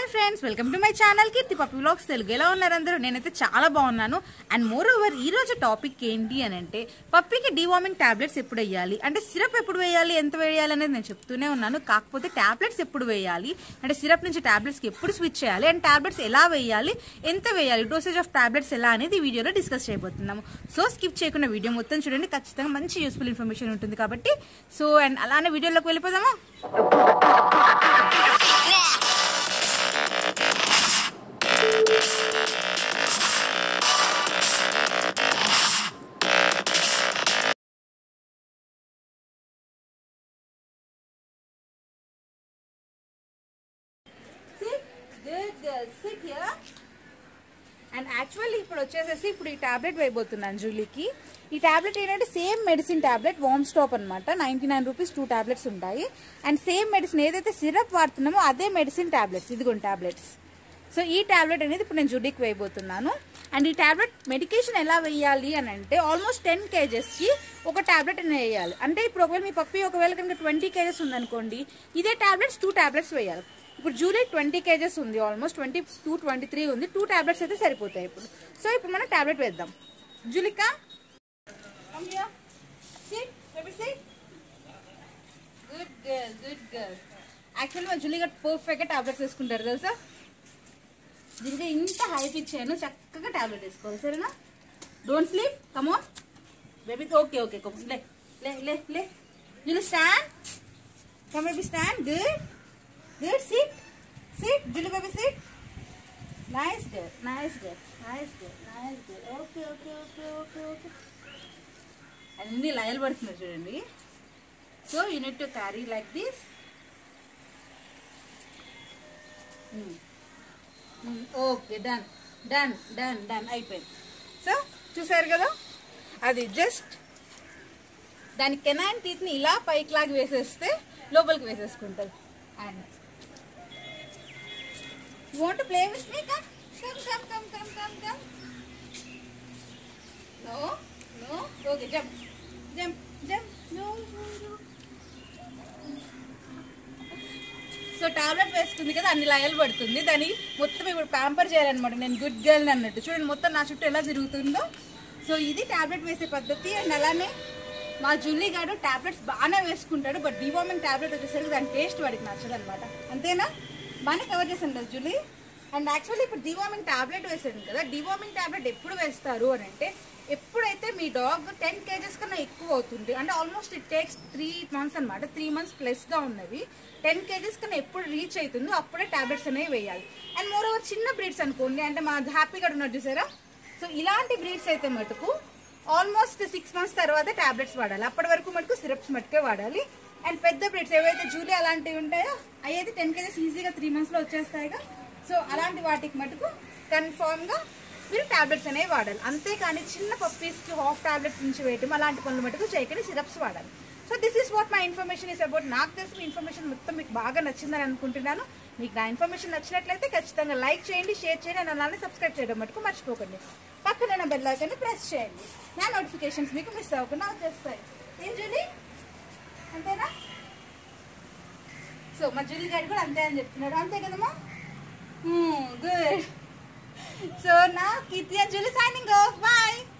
Friends welcome to my channel Keerthi Pappi vlogs Telugu ఎలా ఉన్నారు అందరూ నేనైతే చాలా బాగున్నాను అండ్ మోర్ ఓవర్ ఈ రోజు టాపిక్ ఏంటి అని అంటే పప్పికి డివార్మింగ్ టాబ్లెట్స్ ఎప్పుడు వేయాలి అంటే సిరప్ ఎప్పుడు వేయాలి ఎంత వేయాలి అనేది నేను చెప్తూనే ఉన్నాను కాకపోతే టాబ్లెట్స్ ఎప్పుడు వేయాలి అంటే సిరప్ నుంచి టాబ్లెట్స్కి ఎప్పుడు స్విచ్ చేయాలి అండ్ టాబ్లెట్స్ ఎలా వేయాలి ఎంత వేయాలి డోసేజ్ ఆఫ్ టాబ్లెట్స్ ఎలా అనేది ఈ వీడియోలో డిస్కస్ చేయబోతున్నాము సో స్కిప్ చేయకుండా వీడియో మొత్తం చూడండి ఖచ్చితంగా మంచి యూస్ఫుల్ ఇన్ఫర్మేషన్ ఉంటుంది కాబట్టి సో అండ్ అలానే వీడియోలోకి వెళ్ళిపోదామా Sit. Good girl. Sit here. And actually ఇప్పుడు వచ్చేసేసి ఇప్పుడు ఈ టాబ్లెట్ వేయబోతున్నాను జూలీకి ఈ టాబ్లెట్ ఏంటంటే same medicine tablet worm stop అనమాట ninety nine rupees two tablets ఉంటాయి అండ్ సేమ్ మెడిసిన్ ఏదైతే సిరప్ వాడుతున్నామో అదే మెడిసిన్ టాబ్లెట్స్ ఇదిగోండి టాబ్లెట్స్ సో ఈ టాబ్లెట్ అనేది ఇప్పుడు నేను జుడీకి వేయబోతున్నాను అండ్ ఈ టాబ్లెట్ మెడికేషన్ ఎలా వేయాలి అని అంటే ఆల్మోస్ట్ టెన్ కేజెస్కి ఒక టాబ్లెట్ అనేది వేయాలి అంటే ఇప్పుడు ఒకవేళ మీ పప్పి ఒకవేళ కనుక ట్వంటీ కేజెస్ ఉందనుకోండి ఇదే టాబ్లెట్స్ టూ టాబ్లెట్స్ వేయాలి ఇప్పుడు జూలై ట్వంటీ కేజెస్ ఉంది almost twenty two twenty three ఉంది టూ టాబ్లెట్స్ అయితే సరిపోతాయి ఇప్పుడు సో ఇప్పుడు మనం టాబ్లెట్ వేద్దాం జూలికా good girl good girl actually మా జూలిగా పర్ఫెక్ట్గా టాబ్లెట్స్ వేసుకుంటారు తెలుసా దీనికి ఇంత హైప్ ఇచ్చాను చక్కగా టాబ్లెట్ వేసుకోవాలి సరేనా don't sleep come on baby okay okay come లే లే లే లే you stand come baby stand good good sit sit జులు baby sit nice good nice good nice good nice good okay okay okay okay okay అన్ని లయలు పడుతున్నారు చూడండి so you need to carry like this okay done done done done అయిపోయింది so చూసారు కదా అది just దాని కెనాన్ టీత్ని ఇలా పైకి లాగి వేసేస్తే లోపలికి వేసేసుకుంటుంది and want play with me come come come come come come come no no okay jump jump jump no so tablet వేసుకుంది కదా అన్ని లయలు పడుతుంది దాన్ని మొత్తం ఇప్పుడు ప్యాంపర్ చేయాలన్నమాట నేను గుడ్ గర్ల్ అన్నట్టు చూడండి మొత్తం నా చుట్టూ ఎలా తిరుగుతుందో సో ఇది టాబ్లెట్ వేసే పద్ధతి అండ్ అలానే మా జూలీ గారు టాబ్లెట్స్ బాగానే వేసుకుంటాడు బట్ డివార్మింగ్ టాబ్లెట్ వచ్చేసరికి దాని టేస్ట్ వాడికి నచ్చదు అనమాట అంతేనా బాగానే కవర్ చేసాను కదా జూలీ అండ్ యాక్చువల్లీ ఇప్పుడు డివార్మింగ్ టాబ్లెట్ వేసాను కదా డివార్మింగ్ టాబ్లెట్ ఎప్పుడు వేస్తారు అని అంటే ఎప్పుడైతే మీ డాగ్ టెన్ కేజెస్ కన్నా ఎక్కువ అవుతుంది అంటే almost it takes three months అనమాట త్రీ మంత్స్ ప్లస్గా ఉన్నవి టెన్ కేజెస్ కన్నా ఎప్పుడు రీచ్ అవుతుందో అప్పుడే టాబ్లెట్స్ అనేవి వేయాలి అండ్ మోర్ ఓవర్ చిన్న బ్రీడ్స్ అనుకోండి అంటే మా హ్యాపీగా ఉన్నట్టు చూసారా సో ఇలాంటి బ్రీడ్స్ అయితే మటుకు ఆల్మోస్ట్ సిక్స్ మంత్స్ తర్వాత టాబ్లెట్స్ వాడాలి అప్పటి వరకు మటుకు సిరప్స్ మటుకే వాడాలి అండ్ పెద్ద బ్రీడ్స్ ఏవైతే జూలీ అలాంటివి ఉంటాయో అవి అయితే టెన్ కేజెస్ ఈజీగా త్రీ మంత్స్లో వచ్చేస్తాయిగా సో అలాంటి వాటికి మటుకు కన్ఫామ్గా మీరు టాబ్లెట్స్ అనేవి వాడాలి అంతేకాని చిన్న పప్పీస్కి హాఫ్ టాబ్లెట్స్ నుంచి వేయటం అలాంటి పనులు మటుకు చేయకండి సిరప్స్ వాడాలి so this is what my information is about నాకు తెలిసిన ఇన్ఫర్మేషన్ మొత్తం మీకు బాగా నచ్చిందని అనుకుంటున్నాను మీకు నా ఇన్ఫర్మేషన్ నచ్చినట్లయితే ఖచ్చితంగా లైక్ చేయండి షేర్ చేయండి అండ్ అలానే సబ్స్క్రైబ్ చేయడం మటుకు మర్చిపోకండి పక్కన బెల్ ఐకాన్ని ప్రెస్ చేయండి నా నోటిఫికేషన్స్ మీకు మిస్ అవ్వకుండా వచ్చేస్తాయి ఏం జూలీ అంతేనా సో మా జూలీ గారు కూడా అంతే అని చెప్తున్నాడు అంతే కదమ్మా గుడ్ సో నా Keerthi and Julie signing off bye